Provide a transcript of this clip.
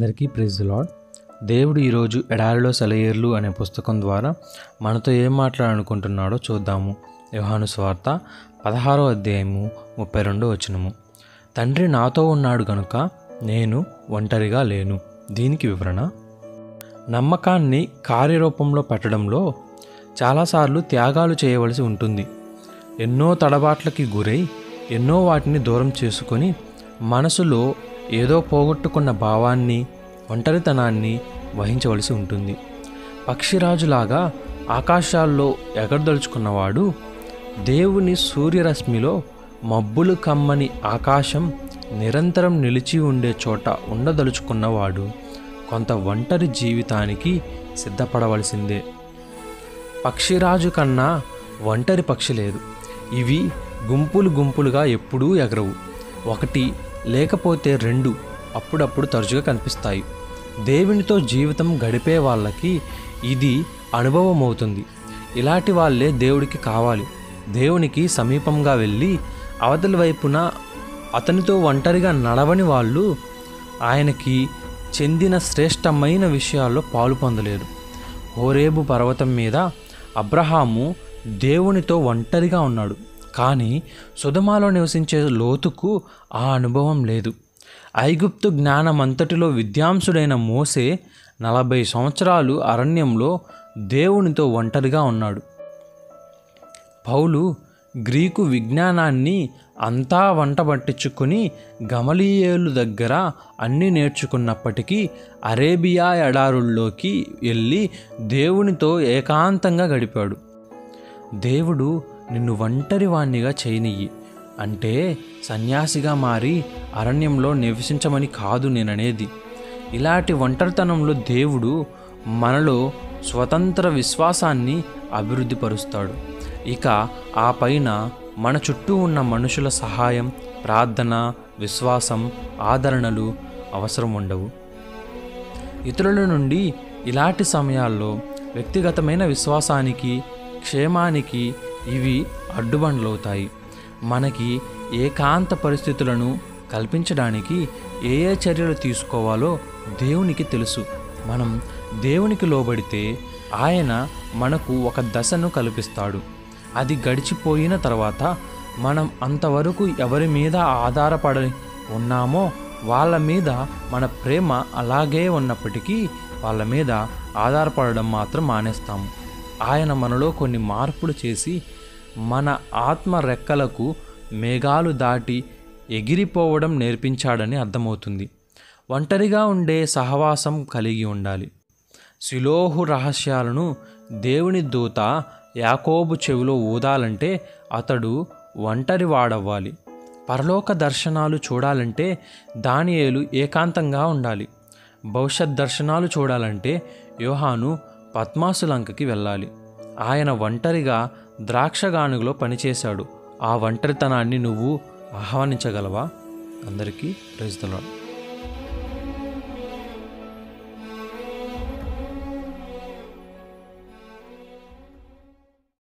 అందరికీ praise lord దేవుడు ఈరోజు ఎడారిలో సెలయేర్లు అనే పుస్తకం ద్వారా మనతో ఏం మాట్లాడాలనుకుంటున్నాడో చూద్దాము యోహాను స్వార్త పదహారో అధ్యాయము ముప్పై రెండో వచనము తండ్రి నాతో ఉన్నాడు గనుక నేను ఒంటరిగా లేను దీనికి వివరణ నమ్మకాన్ని కార్యరూపంలో పెట్టడంలో చాలాసార్లు త్యాగాలు చేయవలసి ఉంటుంది ఎన్నో తడబాట్లకి గురై ఎన్నో వాటిని దూరం చేసుకొని మనసులో ఏదో పోగొట్టుకున్న భావాన్ని ఒంటరితనాన్ని వహించవలసి ఉంటుంది పక్షిరాజులాగా ఆకాశాల్లో ఎగరదలుచుకున్నవాడు దేవుని సూర్యరశ్మిలో మబ్బులు కమ్మని ఆకాశం నిరంతరం నిలిచి ఉండే చోట ఉండదలుచుకున్నవాడు కొంత ఒంటరి జీవితానికి సిద్ధపడవలసిందే పక్షిరాజు కన్నా ఒంటరి పక్షి లేదు ఇవి గుంపులు గుంపులుగా ఎప్పుడూ ఎగరవు ఒకటి లేకపోతే రెండు అప్పుడప్పుడు తరచుగా కనిపిస్తాయి దేవునితో జీవితం గడిపే వాళ్ళకి ఇది అనుభవం అవుతుంది ఇలాంటి వాళ్ళే దేవుడికి కావాలి దేవునికి సమీపంగా వెళ్ళి అవతలి వైపున అతనితో ఒంటరిగా నడవని వాళ్ళు ఆయనకి చెందిన శ్రేష్టమైన విషయాల్లో పాలు పొందలేరు హోరేబు పర్వతం మీద అబ్రహాము దేవునితో ఒంటరిగా ఉన్నాడు కానీ సుధమాలో నివసించే లోతుకు ఆ అనుభవం లేదు ఐగుప్తు జ్ఞానమంతటిలో విద్యాంసుడైన మోసే నలభై సంవత్సరాలు అరణ్యంలో దేవునితో ఒంటరిగా ఉన్నాడు పౌలు గ్రీకు విజ్ఞానాన్ని అంతా వంట పట్టించుకుని గమలీయేలు దగ్గర అన్నీ నేర్చుకున్నప్పటికీ అరేబియా ఎడారుల్లోకి వెళ్ళి దేవునితో ఏకాంతంగా గడిపాడు దేవుడు నిన్ను ఒంటరి వాణ్ణిగా చేయనియ్యి అంటే సన్యాసిగా మారి అరణ్యంలో నివసించమని కాదు నేననేది ఇలాంటి ఒంటరితనంలో దేవుడు మనలో స్వతంత్ర విశ్వాసాన్ని అభివృద్ధి పరుస్తాడు ఇక ఆ పైన మన చుట్టూ ఉన్న మనుషుల సహాయం ప్రార్థన విశ్వాసం ఆదరణలు అవసరం ఉండవు ఇతరుల నుండి ఇలాంటి సమయాల్లో వ్యక్తిగతమైన విశ్వాసానికి క్షేమానికి ఇవి అడ్డుబండ్లవుతాయి మనకి ఏకాంత పరిస్థితులను కల్పించడానికి ఏ ఏ చర్యలు తీసుకోవాలో దేవునికి తెలుసు మనం దేవునికి లోబడితే ఆయన మనకు ఒక దశను కల్పిస్తాడు అది గడిచిపోయిన తర్వాత మనం అంతవరకు ఎవరి మీద ఆధారపడి ఉన్నామో వాళ్ళ మీద మన ప్రేమ అలాగే ఉన్నప్పటికీ వాళ్ళ మీద ఆధారపడడం మాత్రం మానేస్తాము ఆయన మనలో కొన్ని మార్పులు చేసి మన ఆత్మ రెక్కలకు మేఘాలు దాటి ఎగిరిపోవడం నేర్పించాడని అర్థమవుతుంది ఒంటరిగా ఉండే సహవాసం కలిగి ఉండాలి శిలోహు రహస్యాలను దేవుని దూత యాకోబు చెవిలో ఊదాలంటే అతడు ఒంటరి వాడవ్వాలి పరలోక దర్శనాలు చూడాలంటే దానియేలు ఏకాంతంగా ఉండాలి భవిష్యత్ దర్శనాలు చూడాలంటే యోహాను పద్మాసులంకకి వెళ్ళాలి ఆయన ఒంటరిగా ద్రాక్షగానుగులో పనిచేశాడు ఆ ఒంటరితనాన్ని నువ్వు ఆహ్వానించగలవా అందరికీ ప్రైజ్ ద లార్డ్